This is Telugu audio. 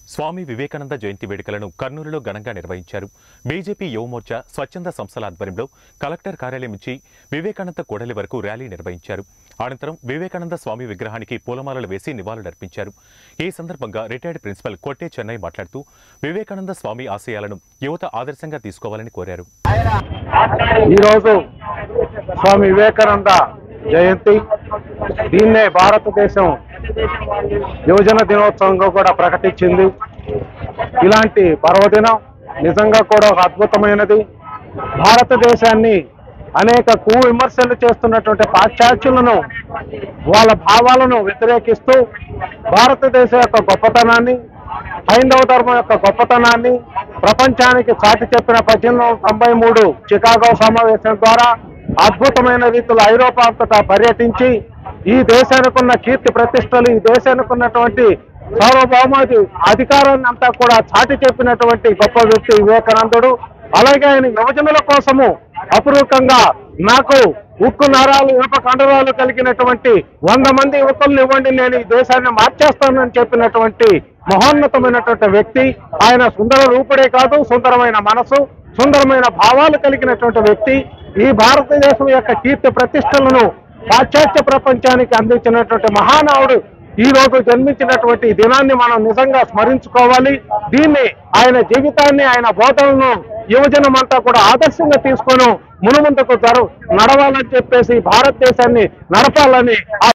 స్వామి వివేకానంద జయంతి వేడుకలను కర్నూలులో ఘనంగా నిర్వహించారు బీజేపీ యువమోర్చా స్వచ్ఛంద సంస్థల ఆధ్వర్యంలో కలెక్టర్ కార్యాలయం నుంచి వివేకానంద కూడలి వరకు ర్యాలీ నిర్వహించారు అనంతరం వివేకానంద స్వామి విగ్రహానికి పూలమాలలు వేసి నివాళులర్పించారు ఈ సందర్భంగా రిటైర్డ్ ప్రిన్సిపల్ కొట్టే చెన్నై మాట్లాడుతూ వివేకానంద స్వామి ఆశయాలను యువత ఆదర్శంగా తీసుకోవాలని కోరారు ఈరోజు స్వామి వివేకానంద జయంతి దీన్నే భారతదేశం యువజన దినోత్సవంగా కూడా ప్రకటించింది ఇలాంటి పర్వదినం నిజంగా కూడా ఒక అద్భుతమైనది భారతదేశాన్ని అనేక కు విమర్శలు చేస్తున్నటువంటి పాశ్చాత్యులను వాళ్ళ భావాలను వ్యతిరేకిస్తూ భారతదేశం యొక్క గొప్పతనాన్ని హైందవ ధర్మం యొక్క గొప్పతనాన్ని ప్రపంచానికి చాటి చెప్పిన పద్దెనిమిది వందల తొంభై మూడు చికాగో సమావేశం ద్వారా అద్భుతమైన రీతిలో ఐరోపా అంతటా పర్యటించి ఈ దేశానికి ఉన్న కీర్తి ప్రతిష్టలు ఈ దేశానికి ఉన్నటువంటి సార్వభౌమాది అధికారాన్ని అంతా కూడా చాటి చెప్పినటువంటి గొప్ప వ్యక్తి వివేకానందుడు అలాగే ఆయన యువజనుల కోసము అపురూపంగా నాకు ఉక్కు నరాలు ఇనుప కండరాలు కలిగినటువంటి వంద మంది యువకులను ఇవ్వండి నేను ఈ దేశాన్ని మార్చేస్తానని చెప్పినటువంటి మహోన్నతమైనటువంటి వ్యక్తి ఆయన సుందర రూపుడే కాదు సుందరమైన మనసు సుందరమైన భావాలు కలిగినటువంటి వ్యక్తి ఈ భారతదేశం యొక్క కీర్తి ప్రతిష్టలను పాశ్చాత్య ప్రపంచానికి అందించినటువంటి మహానావుడు ఈ రోజు జన్మించినటువంటి ఈ దినాన్ని మనం నిజంగా స్మరించుకోవాలి దీన్ని ఆయన జీవితాన్ని ఆయన బోధనలను యువజనం అంతా కూడా ఆదర్శంగా తీసుకొని మునుముందుకు జరు నడవాలని చెప్పేసి భారతదేశాన్ని నడపాలని ఆ